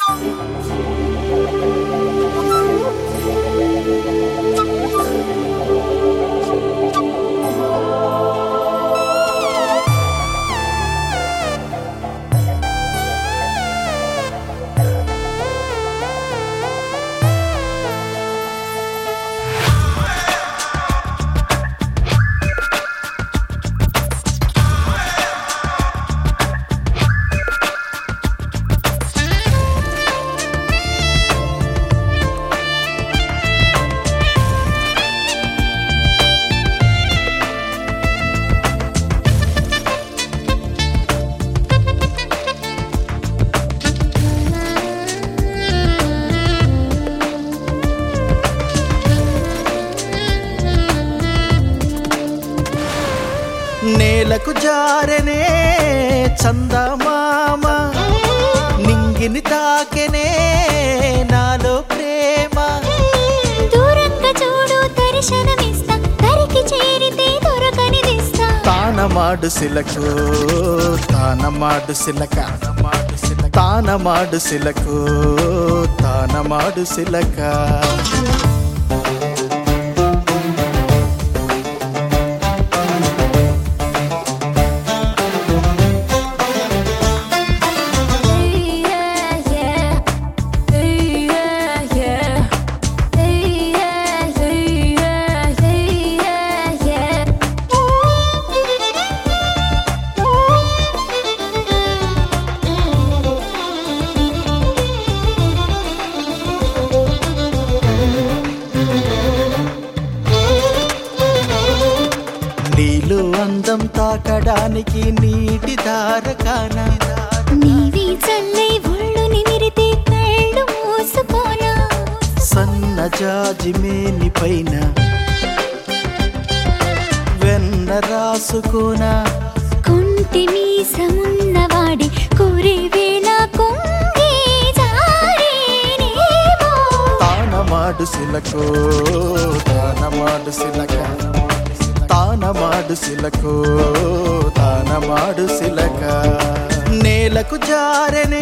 నేలకు జారెనే చందమామ నింగిని తాకెనే నాలో ప్రేమ దూరంగా చూడు దర్శనమిస్తా దరికి చేరితే దొరకనిదిస్తా తానమాడు సిలకు తానమాడు సిలక తానమాడు సిలకు తానమాడు సిలక నీళ్ళు అందం తాకడానికి నీటి దారకానా నీవి చల్లై ఒళ్ళు నిమిరితే కళ్ళు మూసుకోనా సన్న జాజి మేని పైన వెన్న రాసుకోనా కుంటి మీసమున్నవాడి కోరే వేళ కొంగి జారేనేమో తానమాడు సిలకు తానమాడు సిలక తానమాడు సిలకు తానమాడు సిలక నేలకు జారెనే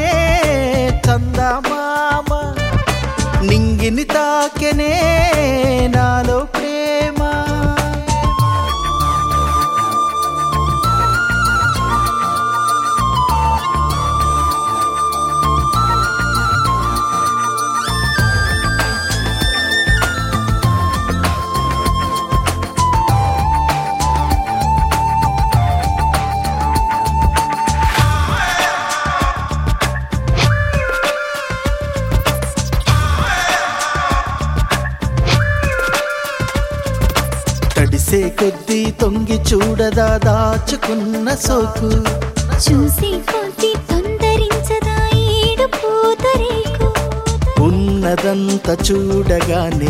చందమామ నింగిని తాకెనే నాలో ప్రేమ తడిసే కొద్దీ తొంగి చూడదా దాచుకున్న సోకు చూసి కొద్ది తొందరించదా ఈడు పూతరేకు ఉన్నదంత చూడగానే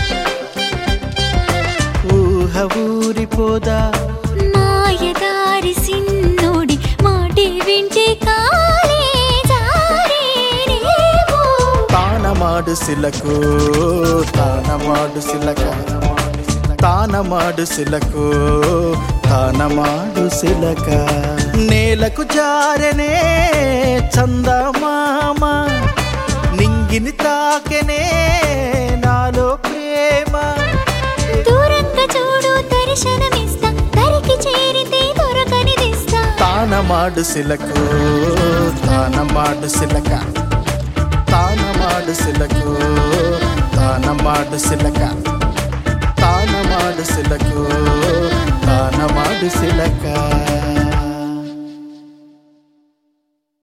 ఊహ ఊరిపోదా మాయదారి సిన్నోడి మాటి వింటే కాలే జారేనేమో తానమాడు సిలకు తానమాడు సిలక తానమాడు సిలకు తానమాడు సిలక నేలకు జారెనే చందమామ నింగిని తాకెనే నాలో ప్రేమ దూరంగా చూడు దర్శనమిస్తా దరికి చేరితే దొరకనిదిస్తా తానమాడు సిలకు తానమాడు సిలక తానమాడు సిలకు తానమాడు సిలక తానమాడు సిలకు తానమాడు సిలక